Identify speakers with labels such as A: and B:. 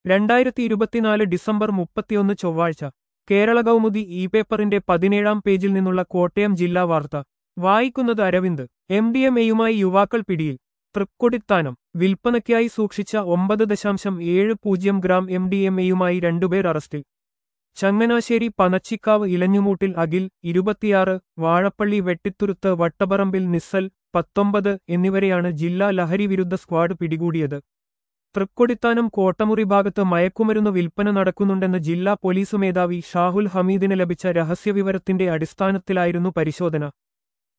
A: രണ്ടായിരത്തി ഇരുപത്തിനാല് ഡിസംബർ മുപ്പത്തിയൊന്ന് ചൊവ്വാഴ്ച കേരള കൗമുദി ഇ പേപ്പറിന്റെ പതിനേഴാം പേജിൽ നിന്നുള്ള കോട്ടയം ജില്ലാ വാർത്ത വായിക്കുന്നത് അരവിന്ദ് എം ഡി എം എയുമായി യുവാക്കൾ പിടിയിൽ തൃക്കൊടിത്താനം വിൽപ്പനയ്ക്കായി സൂക്ഷിച്ച ഒമ്പത് ദശാംശം ഏഴ് പൂജ്യം ഗ്രാം എം ഡി എം എയുമായി രണ്ടുപേർ അറസ്റ്റിൽ ചങ്ങനാശ്ശേരി പനച്ചിക്കാവ് ഇലഞ്ഞുമൂട്ടിൽ അഖിൽ ഇരുപത്തിയാറ് വാഴപ്പള്ളി വെട്ടിത്തുരുത്ത് വട്ടപറമ്പിൽ നിസ്സൽ പത്തൊമ്പത് എന്നിവരെയാണ് ജില്ലാ ലഹരി വിരുദ്ധ സ്ക്വാഡ് പിടികൂടിയത് തൃക്കൊടിത്താനം കോട്ടമുറി ഭാഗത്ത് മയക്കുമരുന്ന് വിൽപ്പന നടക്കുന്നുണ്ടെന്ന് ജില്ലാ പോലീസ് മേധാവി ഷാഹുൽ ഹമീദിന് ലഭിച്ച രഹസ്യവിവരത്തിന്റെ അടിസ്ഥാനത്തിലായിരുന്നു പരിശോധന